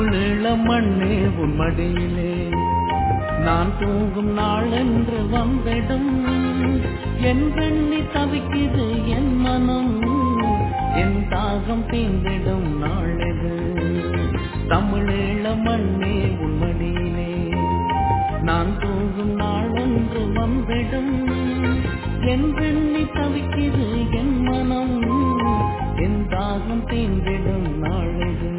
தமிழீழ மண்ணே உன் மடியிலே நான் தூங்கும் நாள் என்று வந்திடும் என் பெண்ணி தவிக்குது என் மனம் என் தாகம் தீர்ந்திடும் நாளது தமிழீழ மண்ணே உன் மடியிலே நான் தூங்கும் நாள் என்று வந்திடும் என் பெண்ணி தவிக்குது என் மனம் என் தாகம் தீர்ந்திடும் நாளது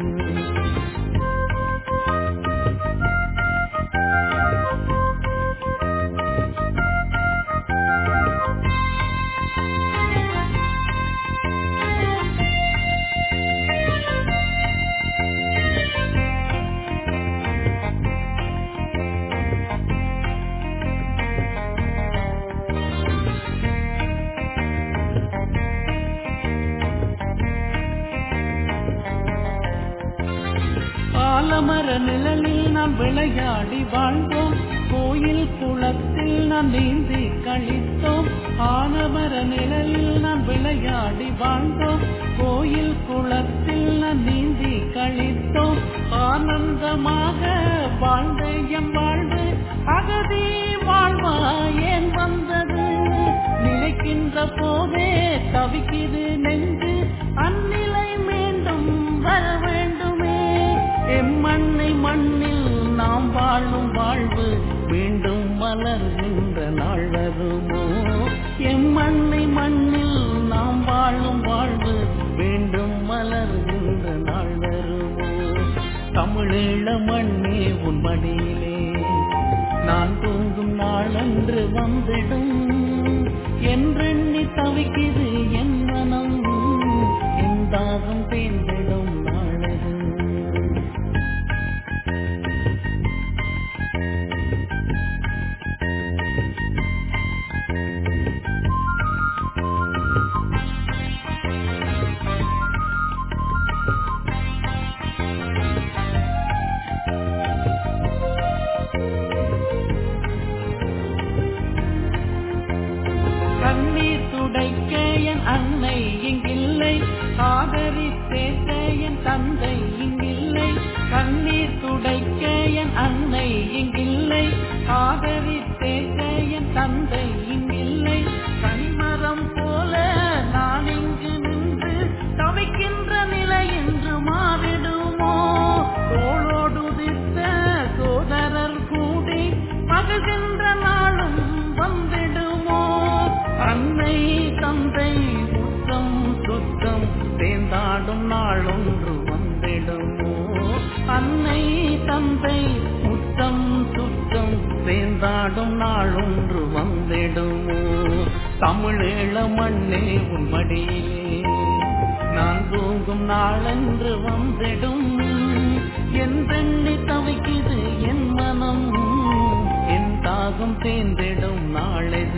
ஆலமர நிழலில் நாம் விளையாடி வாழ்ந்தோம் கோயில் குளத்தில் நாம் நீந்தி கழித்தோம் ஆலமர நிழலில் நாம் விளையாடி வாழ்ந்தோம் கோயில் குளத்தில் நாம் நீந்தி கழித்தோம் ஆனந்தமாக வாழ்ந்த எம் வாழ்வு அகதி வாழ்வா ஏன் வந்தது நினைக்கின்ற போதே தவிக்குது நெஞ்சு அந்நிலை மீண்டும் வர வேண்டுமே எம்மண்ணை மண்ணில் நாம் வாழும் வாழ்வு மீண்டும் மலர்கின்ற நாள் வருமோ எம்மண்ணை மண்ணில் நாம் வாழும் வாழ்வு மீண்டும் மலர்கின்ற நாள் வருமோ தமிழீழ மண்ணே உன் மடியிலே நான் தூங்கும் நாளன்று வந்திடும் என்றெண்ணி தவிக்குது என் மனம் என் தாகம் தேர்ந்திடும் நாளது கண்ணீர் துடைக்க என் அன்னை இங்கில்லை ஆதரி பேச என் தந்தை இங்கில்லை கண்ணீர் துடைக்க என் அன்னை இங்கில்லை ஆதரி பேச என் தந்தை இங்கில்லை கனிமரம் போல நான் இங்கு நின்று தவிக்கின்ற நிலை என்று மாறிடுமோ தோளோடு உதிர்த்த சோதரர் கூடி மகிழ்கின்ற நாளும் வந்திடுமோ அன்னை தந்தை சுத்தம் சுத்தம் சேர்ந்தாடும் நாளொன்று வந்திடுமோ அன்னை தந்தை சுத்தம் சுத்தம் சேர்ந்தாடும் நாளொன்று வந்திடுமோ தமிழீழ மண்ணே உன் மடியிலே நான் தூங்கும் நாளென்று வந்திடும் என் பெண்ணி தவிக்குது என் மனம் என் தாகம் தேர்ந்திடும் நாளெது